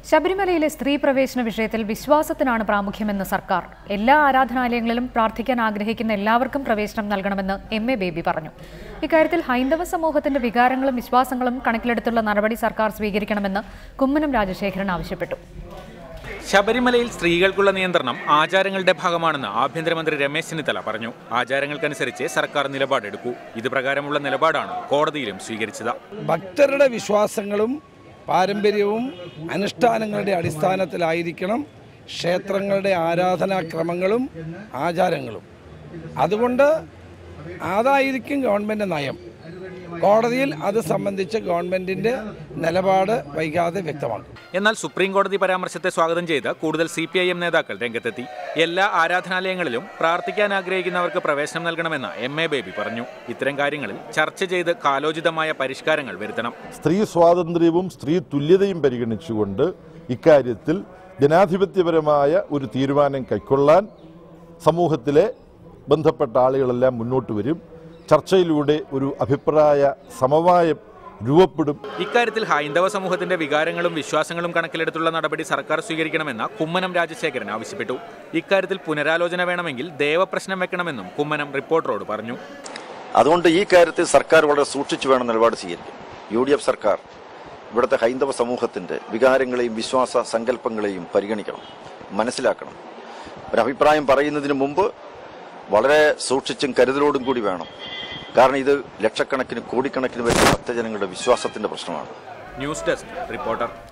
ശബരിമലയിലെ സ്ത്രീ പ്രവേശന വിഷയത്തിൽ വിശ്വാസത്തിനാണ് പ്രാമുഖ്യമെന്ന് സർക്കാർ എല്ലാ ആരാധനാലയങ്ങളിലും പ്രാർത്ഥിക്കാൻ ആഗ്രഹിക്കുന്ന എല്ലാവർക്കും പ്രവേശനം നൽകണമെന്ന് എം എ ബേബി പറഞ്ഞു ഇക്കാര്യത്തിൽ ഹൈന്ദവ സമൂഹത്തിന്റെ വികാരങ്ങളും വിശ്വാസങ്ങളും കണക്കിലെടുത്തുള്ള നടപടി സർക്കാർ സ്വീകരിക്കണമെന്ന് കുമ്മനം രാജശേഖരൻ ആവശ്യപ്പെട്ടു ശബരിമലയിൽ സ്ത്രീകൾക്കുള്ള നിയന്ത്രണം ആചാരങ്ങളുടെ ഭാഗമാണെന്ന് ആഭ്യന്തരമന്ത്രി രമേശ് ചെന്നിത്തല പറഞ്ഞു ആചാരങ്ങൾക്കനുസരിച്ച് സർക്കാർ നിലപാടെടുക്കൂ ഇത് പ്രകാരമുള്ള നിലപാടാണ് കോടതിയിലും സ്വീകരിച്ചത് ഭക്തരുടെ വിശ്വാസങ്ങളും പാരമ്പര്യവും അനുഷ്ഠാനങ്ങളുടെ അടിസ്ഥാനത്തിലായിരിക്കണം ക്ഷേത്രങ്ങളുടെ ആരാധനാക്രമങ്ങളും ആചാരങ്ങളും അതുകൊണ്ട് അതായിരിക്കും ഗവൺമെൻറ് നയം കോടതിയിൽ അത് സംബന്ധിച്ച് ഗവൺമെൻറ്റിൻ്റെ നിലപാട് വൈകാതെ വ്യക്തമാക്കും എന്നാൽ സുപ്രീം കോടതി പരാമർശത്തെ സ്വാഗതം ചെയ്ത് കൂടുതൽ സി പി ഐ എം നേതാക്കൾ രംഗത്തെത്തി എല്ലാ ആരാധനാലയങ്ങളിലും പ്രാർത്ഥിക്കാൻ ആഗ്രഹിക്കുന്നവർക്ക് പ്രവേശനം നൽകണമെന്ന് എം എ ബേബി പറഞ്ഞു ഇത്തരം കാര്യങ്ങളിൽ ചർച്ച ചെയ്ത് കാലോചിതമായ പരിഷ്കാരങ്ങൾ വരുത്തണം സ്ത്രീ സ്വാതന്ത്ര്യവും സ്ത്രീ തുല്യതയും പരിഗണിച്ചുകൊണ്ട് ഇക്കാര്യത്തിൽ ജനാധിപത്യപരമായ ഒരു തീരുമാനം കൈക്കൊള്ളാൻ സമൂഹത്തിലെ ബന്ധപ്പെട്ട ആളുകളെല്ലാം മുന്നോട്ട് വരും ചർച്ചയിലൂടെ ഒരു അഭിപ്രായ സമവായം രൂപപ്പെടും ഇക്കാര്യത്തിൽ ഹൈന്ദവ സമൂഹത്തിന്റെ വികാരങ്ങളും വിശ്വാസങ്ങളും കണക്കിലെടുത്തുള്ള നടപടി സർക്കാർ സ്വീകരിക്കണമെന്ന് കുമ്മനം രാജശേഖരൻ ആവശ്യപ്പെട്ടു ഇക്കാര്യത്തിൽ പുനരാലോചന വേണമെങ്കിൽ ദേവപ്രശ്നം വെക്കണമെന്നും കുമ്മനം റിപ്പോർട്ടറോട് പറഞ്ഞു അതുകൊണ്ട് ഈ കാര്യത്തിൽ സർക്കാർ വളരെ സൂക്ഷിച്ചു വേണം നിലപാട് സ്വീകരിക്കും യു ഡി എഫ് സർക്കാർ ഇവിടുത്തെ ഹൈന്ദവ സമൂഹത്തിന്റെ വികാരങ്ങളെയും വിശ്വാസ സങ്കല്പങ്ങളെയും പരിഗണിക്കണം മനസ്സിലാക്കണം ഒരഭിപ്രായം പറയുന്നതിന് മുമ്പ് വളരെ സൂക്ഷിച്ചും കരുതലോടും കൂടി വേണം കാരണം ഇത് ലക്ഷക്കണക്കിന് കോടിക്കണക്കിന് വരുന്ന ഭക്തജനങ്ങളുടെ വിശ്വാസത്തിന്റെ പ്രശ്നമാണ് ന്യൂസ് ഡെസ്ക് റിപ്പോർട്ടർ